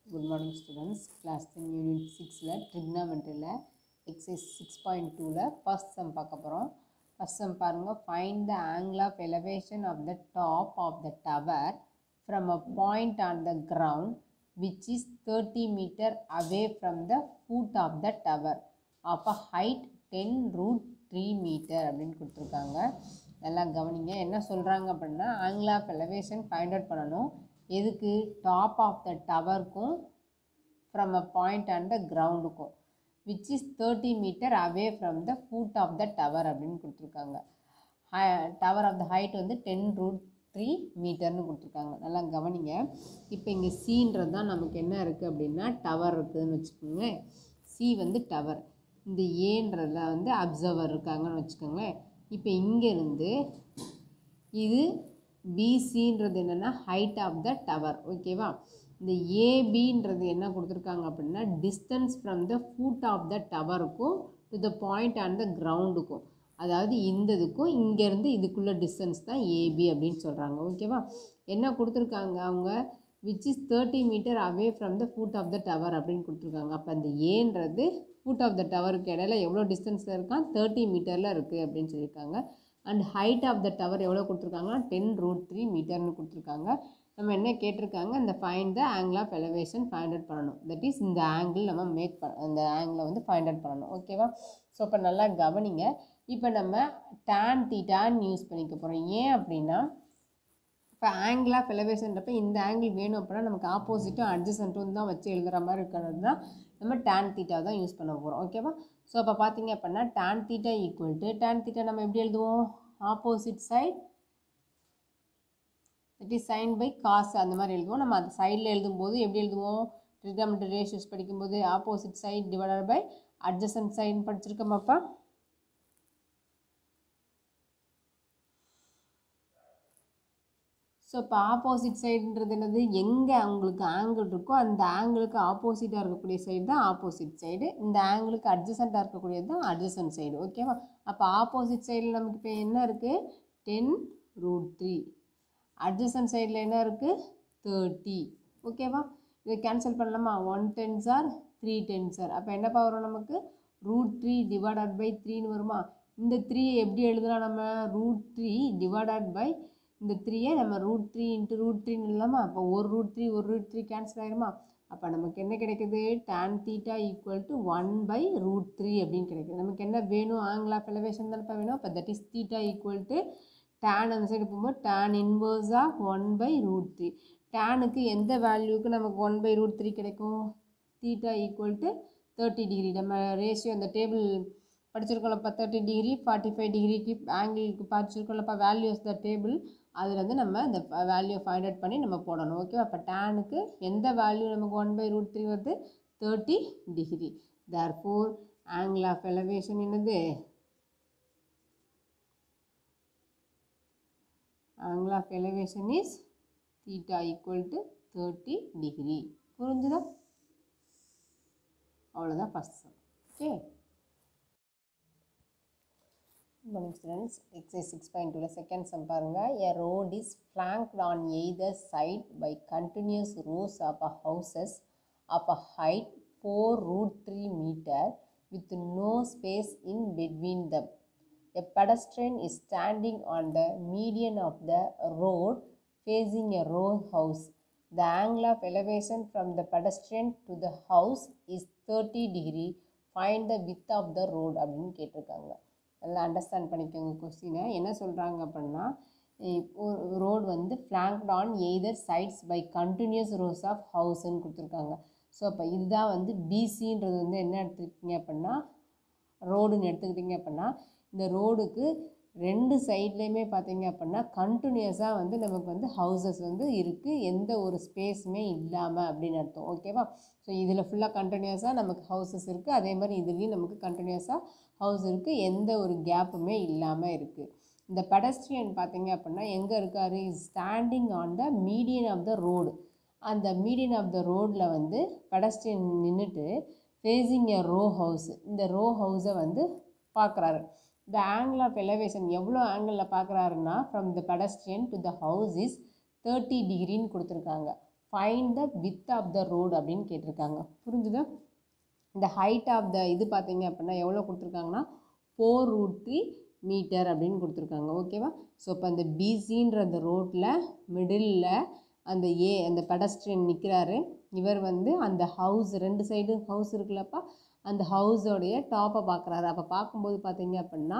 Good morning students class ten unit சிக்ஸில் ட்ரிக்னாமெண்ட்ரியில் exercise six point டூவில் ஃபஸ்ட் சம் பார்க்க போகிறோம் ஃபஸ்ட் சம் பாருங்கள் find the angle of elevation of the top of the tower from a point on the ground which is thirty metre away from the foot of the tower of a height ten root three metre அப்படின்னு கொடுத்துருக்காங்க நல்லா கவனிங்க என்ன சொல்கிறாங்க அப்படின்னா angle of elevation find out பண்ணணும் எதுக்கு top of the டவருக்கும் from a point and the கிரவுண்டுக்கும் which is thirty metre away from the foot of the tower அப்படின்னு கொடுத்துருக்காங்க டவர் ஆஃப் த ஹைட் வந்து டென் ரூட் த்ரீ மீட்டர்னு கொடுத்துருக்காங்க நல்லா கவனிங்க இப்போ இங்கே சீன்றது தான் நமக்கு என்ன இருக்குது அப்படின்னா டவர் இருக்குதுன்னு வச்சுக்கோங்க சி வந்து டவர் இந்த ஏன்றதுல வந்து அப்சர்வர் இருக்காங்கன்னு வச்சுக்கோங்களேன் இப்போ இங்கேருந்து இது பிசின்றது என்னென்னா ஹைட் ஆஃப் த டவர் ஓகேவா இந்த ஏபின்றது என்ன கொடுத்துருக்காங்க அப்படின்னா distance from the foot of the டவருக்கும் to the point on the கிரவுண்டுக்கும் அதாவது இந்த இதுக்கும் இங்கேருந்து இதுக்குள்ள டிஸ்டன்ஸ் தான் ஏபி அப்படின்னு சொல்கிறாங்க ஓகேவா என்ன கொடுத்துருக்காங்க அவங்க which is thirty metre away from the foot of the tower அப்படின்னு கொடுத்துருக்காங்க அப்போ அந்த ஏன்றது ஃபூட் ஆஃப் த டவருக்கு இடையில எவ்வளோ டிஸ்டன்ஸில் இருக்கான் தேர்ட்டி மீட்டரில் இருக்குது அப்படின்னு சொல்லியிருக்காங்க and height of the tower எவ்வளோ கொடுத்துருக்காங்கன்னா டென் ரூட் த்ரீ மீட்டர்னு கொடுத்துருக்காங்க நம்ம என்ன கேட்டிருக்காங்க இந்த find the angle of elevation find out பண்ணணும் தட் இஸ் இந்த ஆங்கிள் நம்ம மேக் பண்ண அந்த ஆங்கிளை வந்து ஃபைண்ட் அவுட் பண்ணணும் ஓகேவா ஸோ இப்போ நல்லா கவனிங்க இப்போ நம்ம டேன் தீட்டான்னு யூஸ் பண்ணிக்க போகிறோம் ஏன் அப்படின்னா இப்போ ஆங்கிள் ஆஃப் எலவேஷன்றப்ப இந்த ஆங்கிள் வேணும் அப்படின்னா நமக்கு ஆப்போசிட்டும் அட்ஜசன்ட்டும் தான் வச்சு எழுதுகிற மாதிரி இருக்கிறது தான் நம்ம டேன் தீட்டா தான் யூஸ் பண்ண போகிறோம் ஓகேவா ஸோ அப்போ பார்த்தீங்க அப்படின்னா tan theta equal to tan theta நம்ம எப்படி எழுதுவோம் opposite side it is sine by cos அந்த மாதிரி எழுதுவோம் நம்ம அந்த சைடில் எழுதும்போது எப்படி எழுதுவோம் ட்ரிகமெண்ட்ரி ரேஷியோஸ் படிக்கும்போது opposite side divided by adjacent side படிச்சிருக்கோமாப்பா ஸோ இப்போ ஆப்போசிட் சைடுன்றது என்னது எங்கே அவங்களுக்கு ஆங்கிள் இருக்கோ அந்த ஆங்கிளுக்கு ஆப்போசிட்டாக இருக்கக்கூடிய சைடு தான் ஆப்போசிட் சைடு இந்த ஆங்கிளுக்கு அட்ஜசண்ட்டாக இருக்கக்கூடியது தான் அட்ஜசன்ட் சைடு ஓகேவா அப்போ ஆப்போசிட் சைடில் நமக்கு இப்போ என்ன இருக்குது டென் ரூட் த்ரீ அட்ஜசன்ட் சைடில் என்ன இருக்குது தேர்ட்டி ஓகேவா இதை கேன்சல் பண்ணலாமா one tens are three tens are அப்போ என்னப்பா வரும் நமக்கு ரூட் த்ரீ டிவைடட் பை த்ரீன்னு வருமா இந்த த்ரீ எப்படி எழுதலாம் நம்ம ரூட் த்ரீ டிவைடட் பை இந்த த்ரீயை நம்ம ரூட் த்ரீ இன்ட்டு ரூட் த்ரீன்னு இல்லாமல் அப்போ ஒரு ரூட் த்ரீ ஒரு ரூட் த்ரீ கேன்சல் ஆயிருமா அப்போ நமக்கு என்ன கிடைக்குது tan theta equal to one by root three அப்படின்னு கிடைக்குது நமக்கு என்ன வேணும் ஆங்கிள் ஆஃப் எலவேஷன் தானே வேணும் அப்போ that is theta equal to tan அந்த சைடு போகும்போது tan inverse of one by root three டேனுக்கு எந்த வேல்யூக்கு நமக்கு ஒன் பை ரூட் த்ரீ கிடைக்கும் theta equal to thirty degree நம்ம ரேஷியோ அந்த டேபிள் படிச்சிருக்கோம்லப்பா தேர்ட்டி டிகிரி ஃபார்ட்டி ஃபைவ் டிகிரிக்கு ஆங்கிளுக்கு படிச்சிருக்கோம்லப்பா வேல்யூஸ் த டேபிள் அதில் வந்து நம்ம இந்த வேல்யூ ஃபைண்ட் அவுட் பண்ணி நம்ம போடணும் ஓகேவா அப்போ டேனுக்கு எந்த வேல்யூ நமக்கு ஒன் பை ரூட் த்ரீ வருது thirty degree therefore angle of elevation என்னது angle of elevation is theta equal to 30 degree புரிஞ்சுதா அவ்வளோதான் first sum okay morning students exercise six point டூவில் செகண்ட் சம் பாருங்கள் a road is flanked on either side by continuous rows of a houses of a height 4 root 3 meter with no space in between them a pedestrian is standing on the median of the road facing a row house. The angle of elevation from the pedestrian to the house is 30 degree. Find the width of the road அப்படின்னு கேட்டிருக்காங்க நல்லா understand பண்ணிக்கோங்க கொஸ்டினை என்ன சொல்கிறாங்க அப்படின்னா road வந்து flanked on either sides by continuous rows of ஹவுஸ்ன்னு கொடுத்துருக்காங்க ஸோ அப்போ இதுதான் வந்து பிசின்றது வந்து என்ன எடுத்துருக்கீங்க அப்படின்னா ரோடுன்னு எடுத்துக்கிட்டிங்க அப்படின்னா இந்த ரோடுக்கு ரெண்டு சைட்லேயுமே பார்த்தீங்க அப்படின்னா கண்டினியூஸாக வந்து நமக்கு வந்து ஹவுசஸ் வந்து இருக்குது எந்த ஒரு ஸ்பேஸுமே இல்லாமல் அப்படின்னு அர்த்தம் ஓகேவா ஸோ இதில் ஃபுல்லாக கண்டினியூஸாக நமக்கு ஹவுசஸ் இருக்குது அதே மாதிரி இதுலேயும் நமக்கு கண்டினியூஸாக ஹவுஸ் இருக்குது எந்த ஒரு கேப்புமே இல்லாமல் இருக்குது இந்த பெடஸ்ட்ரியன் பார்த்தீங்க அப்படின்னா எங்கே இருக்கார் is standing on the median of the road அந்த மீடியன் ஆஃப் த ரோடில் வந்து பெடஸ்ட்ரியன் நின்றுட்டு ஃபேஸிங் எ ரோ ஹவுஸ் இந்த ரோ ஹவுஸை வந்து பார்க்குறாரு த ஆங்கிள் ஆஃப் எலவேஷன் எவ்வளோ ஆங்கிளில் பார்க்குறாருன்னா from the pedestrian to the house is thirty டிகிரின்னு கொடுத்துருக்காங்க find the width of the road அப்படின்னு கேட்டிருக்காங்க புரிஞ்சுதா இந்த ஹைட் ஆஃப் த இது பார்த்தீங்க அப்படின்னா எவ்வளோ கொடுத்துருக்காங்கன்னா ஃபோர் ரூட் த்ரீ மீட்டர் அப்படின்னு கொடுத்துருக்காங்க ஓகேவா ஸோ இப்போ அந்த பிசின்ற அந்த ரோட்டில் மிடில் அந்த ஏ அந்த பெடஸ்ட்ரியன் நிற்கிறாரு இவர் வந்து அந்த ஹவுஸ் ரெண்டு சைடு ஹவுஸ் இருக்குல்லப்பா அந்த ஹவுஸோடைய டாப்பை பார்க்குறாரு அப்போ பார்க்கும்போது பார்த்தீங்க அப்படின்னா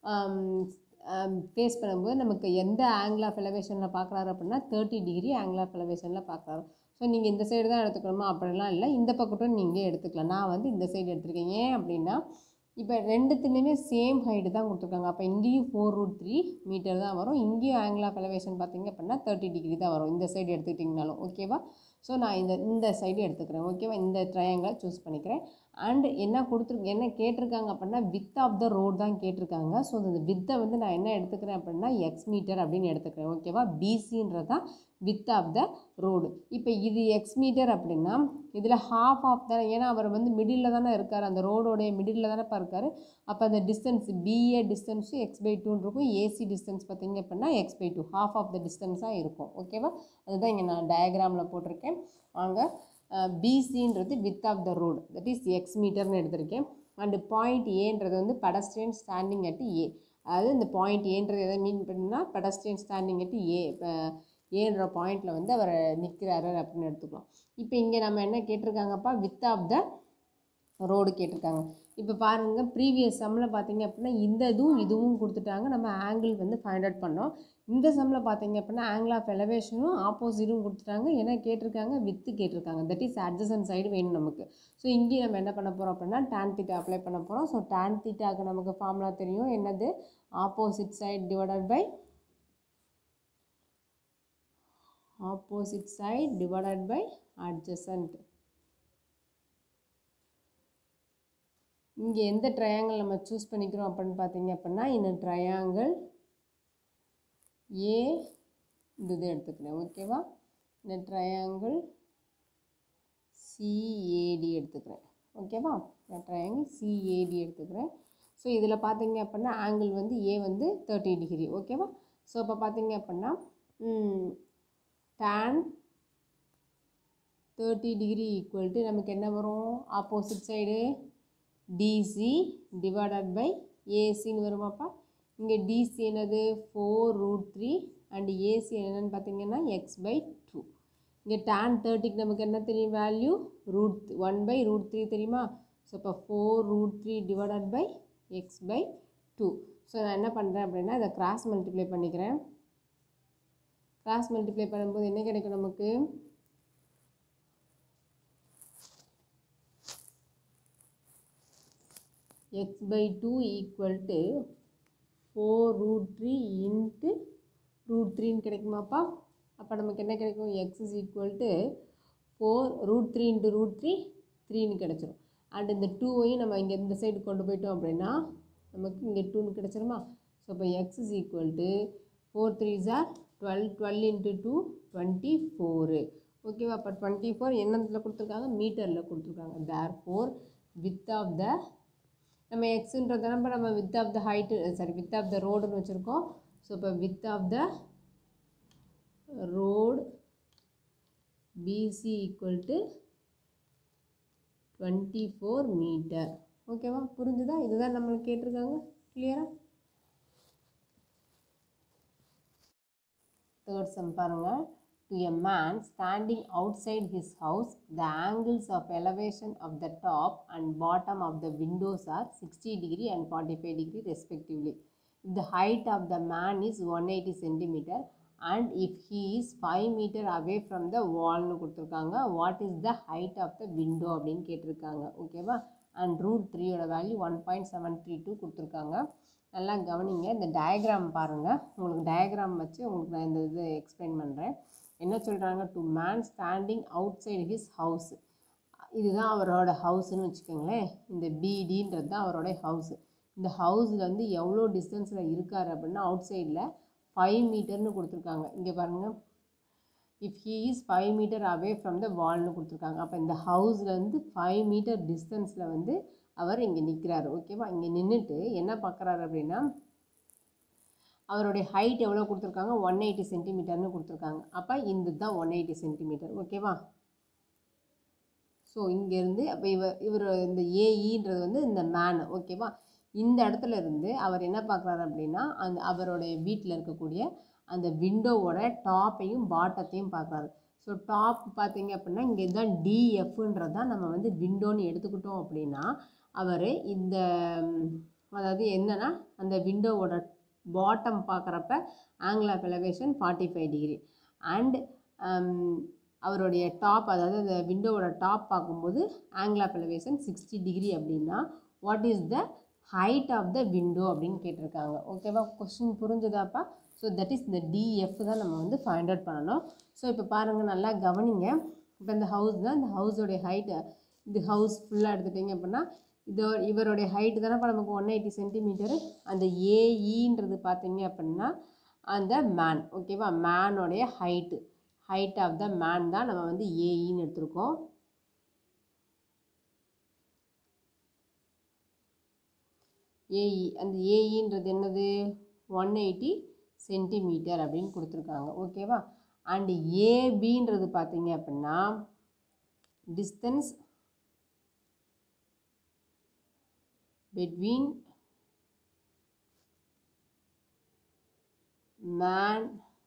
ஃபேஸ் பண்ணும்போது நமக்கு எந்த ஆங்கிள் ஆஃப் எலவேஷனில் பார்க்குறாரு அப்படின்னா தேர்ட்டி டிகிரி ஆங்கிள் ஆஃப் எலவேஷனில் பார்க்குறாரு ஸோ நீங்கள் இந்த சைடு தான் எடுத்துக்கணுமா அப்படிலாம் இல்லை இந்த பக்கட்டும் நீங்கள் எடுத்துக்கலாம் நான் வந்து இந்த சைடு எடுத்திருக்கேன் ஏன் அப்படின்னா இப்போ ரெண்டுத்துலேயுமே சேம் ஹைட்டு தான் கொடுத்துருக்காங்க அப்போ இங்கேயும் ஃபோர் ரூட் த்ரீ மீட்டர் தான் வரும் இங்கேயும் ஆங்கிள் ஆஃப் எலவேஷன் பார்த்தீங்க அப்படின்னா தேர்ட்டி டிகிரி தான் வரும் இந்த சைடு எடுத்துக்கிட்டிங்கனாலும் ஓகேவா ஸோ நான் இந்த இந்த சைடு எடுத்துக்கிறேன் ஓகேவா இந்த ட்ரையாங்கிளை சூஸ் பண்ணிக்கிறேன் அண்ட் என்ன கொடுத்துருக்கு என்ன கேட்டிருக்காங்க அப்படின்னா வித் ஆஃப் த ரோட் தான் கேட்டிருக்காங்க ஸோ இந்த வித்தை வந்து நான் என்ன எடுத்துக்கிறேன் அப்படின்னா எக்ஸ் மீட்டர் அப்படின்னு எடுத்துக்கிறேன் ஓகேவா பிசின்றது தான் வித் ஆஃப் த ரோடு இப்போ இது எக்ஸ் மீட்டர் அப்படின்னா இதில் ஹாஃப் ஆஃப் தானே ஏன்னா அவர் வந்து மிடில் தானே இருக்கார் அந்த ரோடோடைய மிடில் தானேப்பா இருக்கார் அப்போ அந்த டிஸ்டன்ஸ் பிஏ டிஸ்டன்ஸும் எக்ஸ் பை டூன்னு இருக்கும் ஏசி டிஸ்டன்ஸ் பார்த்தீங்க அப்படின்னா X by two half of the டிஸ்டன்ஸாக இருக்கும் ஓகேவா அதுதான் இங்கே நான் டயக்ராமில் போட்டிருக்கேன் வாங்க பிசின்றது width of the road that is X மீட்டர்னு எடுத்திருக்கேன் அண்டு பாயிண்ட் ஏன்றது வந்து பெடஸ்ட்ரியன் ஸ்டாண்டிங் அட் ஏ அதாவது இந்த பாயிண்ட் ஏன்றது எதை மீன் பண்ணுன்னா பெடஸ்ட்ரியன் ஸ்டாண்டிங் அட் ஏ இப்போ ஏன்ற பாயிண்டில் வந்து அவர் நிற்கிறாரு அப்படின்னு எடுத்துக்கலாம் இப்போ இங்கே நம்ம என்ன கேட்டிருக்காங்கப்பா வித் ஆஃப் த ரோடு கேட்டிருக்காங்க இப்போ பாருங்கள் ப்ரீவியஸ் சம்மில் பார்த்தீங்க அப்படின்னா இந்த இதுவும் இதுவும் கொடுத்துட்டாங்க நம்ம ஆங்கிள் வந்து ஃபைண்ட் அவுட் பண்ணோம் இந்த சம்மில் பார்த்தீங்க அப்படின்னா ஆங்கிள் ஆஃப் எலவேஷனும் ஆப்போசிட்டும் கொடுத்துட்டாங்க ஏன்னா கேட்டிருக்காங்க வித்து கேட்டிருக்காங்க தட் இஸ் அட்ஜசன் சைடு வேணும் நமக்கு ஸோ இங்கேயும் நம்ம என்ன பண்ண போகிறோம் அப்படின்னா tan theta அப்ளை பண்ண போகிறோம் ஸோ tan thetaக்கு நமக்கு ஃபார்முலா தெரியும் என்னது opposite side divided by opposite side divided by adjacent இங்கே எந்த ட்ரையாங்கிள் நம்ம சூஸ் பண்ணிக்கிறோம் அப்படின்னு பார்த்தீங்க அப்படின்னா இந்த ட்ரையாங்கிள் ஏ இந்த இது எடுத்துக்கிறேன் ஓகேவா இந்த ட்ரையாங்கிள் சிஏடி எடுத்துக்கிறேன் ஓகேவா இந்த ட்ரையாங்கிள் சிஏடி எடுத்துக்கிறேன் ஸோ இதில் பார்த்தீங்க அப்படின்னா ஆங்கிள் வந்து ஏ வந்து தேர்ட்டி டிகிரி ஓகேவா ஸோ இப்போ பார்த்தீங்க அப்படின்னா tan thirty degree equal to நமக்கு என்ன வரும் opposite side DC divided by ஏசின்னு வருமாப்பா இங்கே டிசி என்னது four root three and AC என்னென்னு பார்த்தீங்கன்னா எக்ஸ் பை டூ இங்கே tan தேர்ட்டிக்கு நமக்கு என்ன தெரியும் value root one by root three தெரியுமா ஸோ இப்போ four root three divided by X by two so நான் என்ன பண்ணுறேன் அப்படின்னா இதை கிராஸ் மல்டிப்ளை பண்ணிக்கிறேன் கிராஸ் மல்டிப்ளை பண்ணும்போது என்ன கிடைக்கும் நமக்கு X by two equal to four root three into root த்ரீன்னு கிடைக்குமாப்பா அப்போ நமக்கு என்ன கிடைக்கும் X is equal to four root three into root three த்ரீன்னு கிடச்சிரும் அண்ட் இந்த டூவையும் நம்ம இங்கே இந்த சைடு கொண்டு போயிட்டோம் அப்படின்னா நமக்கு இங்கே டூன்னு கிடச்சிருமா ஸோ இப்போ x is equal to four three ஜார் twelve twelve into two twenty four ஓகேவா அப்போ டுவெண்ட்டி ஃபோர் என்னத்தில் கொடுத்துருக்காங்க மீட்டரில் கொடுத்துருக்காங்க therefore width of the நம்ம எக்ஸுன்றத நம்ம நம்ம width of the height sorry width of the ரோடுன்னு வச்சுருக்கோம் ஸோ இப்போ width of the road BC equal to twenty four metre ஓகேவா புரிஞ்சுதா இதுதான் நம்மளுக்கு கேட்டிருக்காங்க கிளியரா தேர்ட் சம் பாருங்க to a man standing outside his house the angles of elevation of the top and bottom of the windows are sixty degree and forty five degree respectively if the height of the man is one eighty centimetre and if he is five metre away from the வால்னு கொடுத்துருக்காங்க what is the height of the window அப்படின்னு கேட்டிருக்காங்க ஓகேவா and root த்ரீயோட value one point seven three two கொடுத்துருக்காங்க நல்லா கவனிங்க இந்த டயக்ராம் பாருங்கள் உங்களுக்கு டயக்ராம் வச்சு உங்களுக்கு நான் இந்த இது எக்ஸ்பிளைன் பண்ணுறேன் என்ன சொல்கிறாங்க to man standing outside his house இதுதான் அவரோட ஹவுஸ்னு வச்சுக்கோங்களேன் இந்த பிடின்றது தான் அவரோட ஹவுஸ் இந்த ஹவுஸில் வந்து எவ்வளோ டிஸ்டன்ஸில் இருக்கார் அப்படின்னா அவுட் சைடில் ஃபைவ் மீட்டர்னு கொடுத்துருக்காங்க இங்கே பாருங்கள் if he is five metre away from the வால்னு கொடுத்துருக்காங்க அப்போ இந்த ஹவுஸ்லேருந்து ஃபைவ் மீட்டர் டிஸ்டன்ஸில் வந்து அவர் இங்கே நிற்கிறாரு ஓகேவா இங்கே நின்றுட்டு என்ன பார்க்குறாரு அப்படின்னா அவருடைய ஹைட் எவ்வளோ கொடுத்துருக்காங்க ஒன் எயிட்டி சென்டிமீட்டர்னு கொடுத்துருக்காங்க அப்போ இந்த தான் ஒன் எயிட்டி சென்டிமீட்டர் ஓகேவா ஸோ இங்கேருந்து அப்போ இவர் இவர் இந்த ஏஇன்றது வந்து இந்த மேன் ஓகேவா இந்த இடத்துல இருந்து அவர் என்ன பார்க்குறாரு அப்படின்னா அந்த அவருடைய வீட்டில் இருக்கக்கூடிய அந்த விண்டோவோட டாப்பையும் பாட்டத்தையும் பார்க்குறாரு ஸோ டாப் பார்த்தீங்க அப்படின்னா இங்கே தான் டிஎஃப்ன்றது தான் நம்ம வந்து விண்டோன்னு எடுத்துக்கிட்டோம் அப்படின்னா அவர் இந்த ம், அதாவது என்னன்னா அந்த விண்டோவோட பாட்டம் பார்க்குறப்ப angle of elevation forty five degree and அவருடைய டாப் அதாவது அந்த விண்டோவோட டாப் பார்க்கும்போது angle of elevation sixty degree அப்படின்னா what is the height of the window அப்படின்னு கேட்டிருக்காங்க ஓகேவா கொஸ்டின் புரிஞ்சுதாப்பா ஸோ தட் இஸ் இந்த டிஎஃப் தான் நம்ம வந்து ஃபைண்ட் அவுட் பண்ணணும் ஸோ இப்போ பாருங்கள் நல்லா கவனிங்க இப்போ இந்த ஹவுஸ் தான் இந்த ஹவுஸோடைய ஹைட்டு இது ஹவுஸ் ஃபுல்லாக எடுத்துட்டிங்க அப்படின்னா இதோ இவருடைய ஹைட்டு தானேப்பா நமக்கு ஒன் எயிட்டி சென்டிமீட்டரு அந்த ஏஇன்றது பார்த்தீங்க அப்படின்னா அந்த மேன் ஓகேவா மேனோடைய height height of the man தான் நம்ம வந்து ஏஇன்னு எடுத்திருக்கோம் ஏஇ அந்த ஏஇன்றது என்னது ஒன் எயிட்டி சென்டிமீட்டர் அப்படின்னு கொடுத்துருக்காங்க ஓகேவா அண்ட் ஏபின்றது பார்த்தீங்க அப்படின்னா distance between man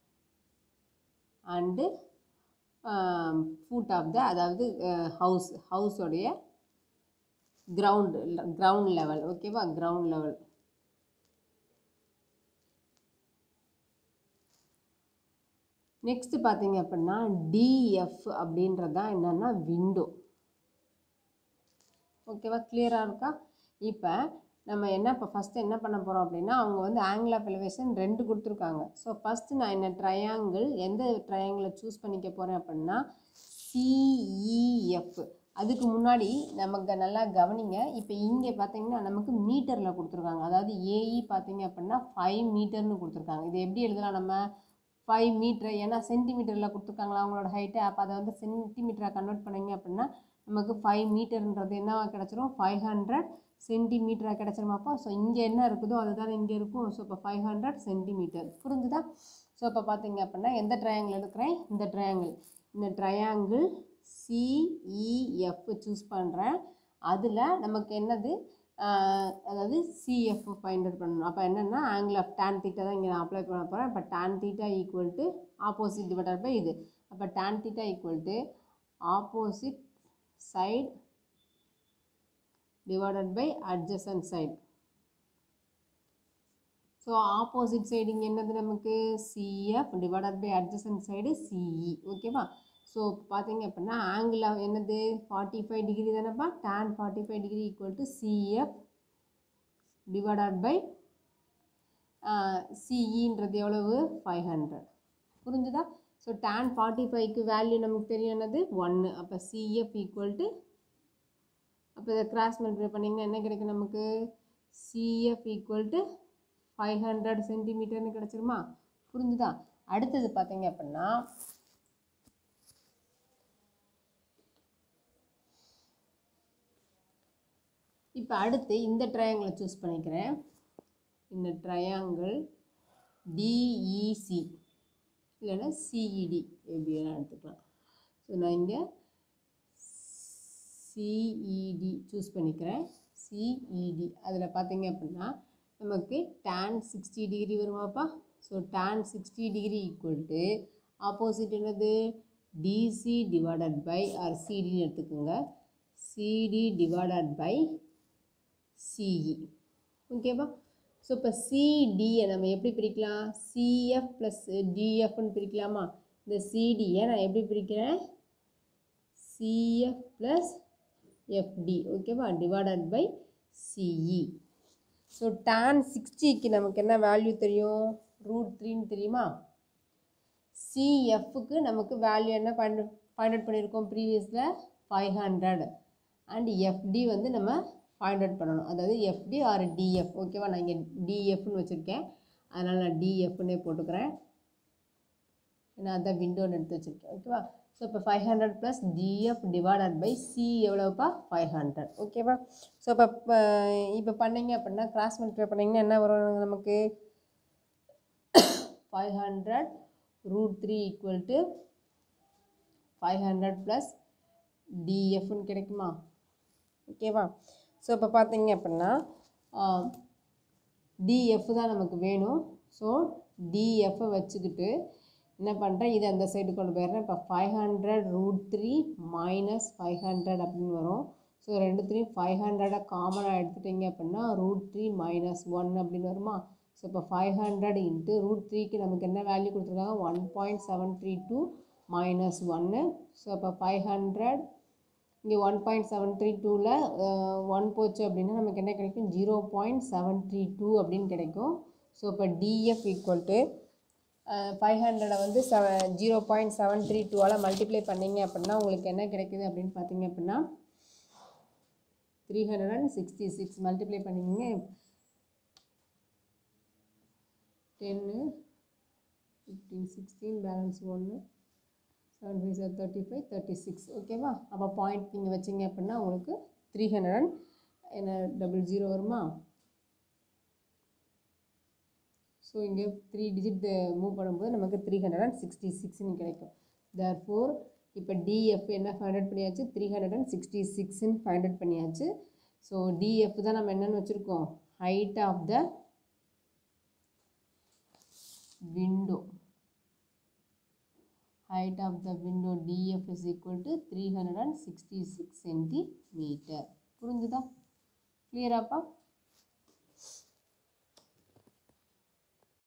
and foot of the அதாவது ஹவுஸ் ஹவுஸோடைய கிரவுண்ட் கிரவுண்ட் லெவல் ஓகேவா கிரவுண்ட் லெவல் நெக்ஸ்ட் பார்த்தீங்க அப்படின்னா டிஎஃப் அப்படின்றது தான் என்னன்னா விண்டோ ஓகேவா கிளியராக இருக்கா இப்போ நம்ம என்ன இப்போ ஃபஸ்ட்டு என்ன பண்ண போகிறோம் அப்படின்னா அவங்க வந்து ஆங்கிள் ஆஃப் எலிவேஷன் ரெண்டு கொடுத்துருக்காங்க ஸோ ஃபஸ்ட்டு நான் என்ன ட்ரையாங்கிள் எந்த ட்ரையாங்கிளை சூஸ் பண்ணிக்க போகிறேன் அப்படின்னா சிஇஎஃப் அதுக்கு முன்னாடி நமக்கு நல்லா கவனிங்க இப்போ இங்கே பார்த்தீங்கன்னா நமக்கு மீட்டரில் கொடுத்துருக்காங்க அதாவது ஏஇ பார்த்தீங்க அப்படின்னா ஃபைவ் மீட்டர்னு கொடுத்துருக்காங்க இது எப்படி எழுதலாம் நம்ம ஃபைவ் மீட்ரு ஏன்னா சென்டிமீட்டரில் கொடுத்துருக்காங்களா அவங்களோட ஹைட்டு அப்போ அதை வந்து சென்டிமீட்டராக கன்வெர்ட் பண்ணீங்க அப்படின்னா நமக்கு ஃபைவ் மீட்டர்ன்றது என்னவா கிடச்சிரும் ஃபைவ் ஹண்ட்ரட் சென்டிமீட்டராக கிடச்சிருமாப்பா ஸோ இங்கே என்ன இருக்குதோ அதுதான் இங்கே இருக்கும் ஸோ இப்போ ஃபைவ் ஹண்ட்ரட் சென்டிமீட்டர் புரிஞ்சுதா ஸோ இப்போ பார்த்தீங்க அப்படின்னா எந்த ட்ரையாங்கிள் எடுக்கிறேன் இந்த ட்ரையாங்கிள் இந்த ட்ரையாங்கிள் சிஇஎஃப் சூஸ் பண்ணுறேன் அதில் நமக்கு என்னது ஆஹ், அதாவது சிஎஃப் ஃபைண்ட் அவுட் பண்ணணும் அப்போ என்னென்னா ஆங்கிள் ஆஃப் tan தீட்டா தான் இங்கே நான் அப்ளை பண்ண போகிறேன் இப்போ tan theta equal to opposite divided by இது அப்போ tan theta equal to opposite side divided by adjacent side so opposite side இங்கே என்னது நமக்கு CF divided by adjacent side CE ஓகேவா ஸோ பார்த்தீங்க அப்படின்னா ஆங்கிள் என்னது ஃபார்ட்டி ஃபைவ் டிகிரி தானேப்பா tan forty five degree equal to CF divided by சிஇன்றது எவ்வளவு ஃபைவ் ஹண்ட்ரட் புரிஞ்சுதா ஸோ tan ஃபார்ட்டி ஃபைவ்க்கு வேல்யூ நமக்கு தெரியும் என்னது ஒன்று அப்போ சிஎஃப் ஈக்குவல் டு அப்போ இதை கிராஸ் மல்டிப்ளை பண்ணிங்கன்னா என்ன கிடைக்கும் நமக்கு CF equal to five hundred சென்டிமீட்டர்னு கிடச்சிருமா புரிஞ்சுதா அடுத்தது பார்த்தீங்க அப்படின்னா இப்போ அடுத்து இந்த ட்ரையாங்கிளை சூஸ் பண்ணிக்கிறேன் இந்த ட்ரையாங்கிள் டிஇசி இல்லைன்னா சிஇடி எப்படி வேணால் எடுத்துக்கலாம் ஸோ நான் இங்கே சிஇடி சூஸ் பண்ணிக்கிறேன் சிஇடி அதில் பார்த்தீங்க அப்படின்னா நமக்கு tan சிக்ஸ்டி டிகிரி வருமாப்பா so tan sixty degree equal to opposite என்னது டிசி டிவைடட் பை ஆர் சிடின்னு எடுத்துக்கோங்க சிடி டிவைடட் பை சிஇ ஓகேவா ஸோ இப்போ சிடியை நம்ம எப்படி பிரிக்கலாம் சிஎஃப் ப்ளஸ் டிஎஃப்னு பிரிக்கலாமா இந்த சிடியை நான் எப்படி பிரிக்கிறேன் சிஎஃப் ப்ளஸ் எஃப்டி ஓகேவா divided by CE so tan சிக்ஸ்டிக்கு நமக்கு என்ன வேல்யூ தெரியும் ரூட் த்ரீன்னு தெரியுமா சிஎஃப்க்கு நமக்கு வேல்யூ என்ன ஃபைண்ட் ஃபைண்ட் அவுட் பண்ணியிருக்கோம் ப்ரீவியஸில் ஃபைவ் ஹண்ட்ரட் அண்ட் எஃப்டி வந்து நம்ம ஃபைண்ட் அவுட் பண்ணணும் அதாவது எஃப்டி ஆர் டிஎஃப் ஓகேவா நான் இங்கே டிஎஃப்னு வச்சுருக்கேன் அதனால் நான் டிஎஃப்னே போட்டுக்கிறேன் ஏன்னா அதான் விண்டோன்னு எடுத்து வச்சுருக்கேன் ஓகேவா ஸோ இப்போ five hundred plus DF divided by C எவ்வளோப்பா ஃபைவ் ஹண்ட்ரட் ஓகேவா ஸோ இப்போ இப்போ பண்ணீங்க அப்படின்னா கிராஸ் மல்டிப்ளை பண்ணிங்கன்னா என்ன வரும் நமக்கு five hundred root three equal to five hundred plus டிஎஃப்னு கிடைக்குமா ஓகேவா ஸோ இப்போ பார்த்தீங்க அப்படின்னா டிஎஃப் தான் நமக்கு வேணும் ஸோ டிஎஃப்பை வச்சுக்கிட்டு என்ன பண்ணுறேன் இதை அந்த சைடு கொண்டு போயிடுறேன் இப்போ five hundred root three minus five hundred அப்படின்னு வரும் ஸோ ரெண்டுத்துலேயும் ஃபைவ் ஹண்ட்ரடை காமனாக எடுத்துட்டிங்க அப்படின்னா ரூட் த்ரீ மைனஸ் ஒன் அப்படின்னு வருமா ஸோ இப்போ ஃபைவ் ஹண்ட்ரட் இன்ட்டு ரூட் த்ரீக்கு நமக்கு என்ன வேல்யூ கொடுத்துருக்காங்க one point seven three two minus ஒன்று ஸோ இப்போ ஃபைவ் ஹண்ட்ரட் இங்கே ஒன் பாயிண்ட் செவன் த்ரீ டூவில் ஒன் போச்சு அப்படின்னா நமக்கு என்ன கிடைக்கும் zero point seven three two அப்படின்னு கிடைக்கும் ஸோ இப்போ டிஎஃப் ஈக்குவல் டு ஃபைவ் ஹண்ட்ரடை வந்து செவ ஜீரோ பாயிண்ட் செவன் த்ரீ டூவால் மல்டிப்ளை பண்ணிங்க அப்படின்னா உங்களுக்கு என்ன கிடைக்குது அப்படின்னு பார்த்தீங்க அப்படின்னா three hundred and sixty six multiply பண்ணிங்க டென்னு ஃபிஃப்டீன் சிக்ஸ்டீன் பேலன்ஸ் ஒன்று seven five sir thirty five thirty six ஓகேவா அப்போ பாயிண்ட் நீங்கள் வச்சிங்க அப்படின்னா உங்களுக்கு த்ரீ ஹண்ட்ரட் அண்ட் என்ன டபுள் ஜீரோ வருமா ஸோ இங்கே த்ரீ டிஜிட் மூவ் பண்ணும்போது நமக்கு த்ரீ ஹண்ட்ரட் அண்ட் சிக்ஸ்டி சிக்ஸ்னு கிடைக்கும் தேர் ஃபோர் இப்போ டிஎஃப் என்ன ஃபைவ் ஹண்ட்ரட் பண்ணியாச்சு த்ரீ ஹண்ட்ரட் அண்ட் சிக்ஸ்டி சிக்ஸ்ன்னு ஃபைவ் ஹண்ட்ரட் பண்ணியாச்சு ஸோ டிஎஃப் தான் நம்ம என்னென்னு வச்சுருக்கோம் height of the window height of the window df is equal to 366 centimeter புரிஞ்சுதா கிளியராப்பா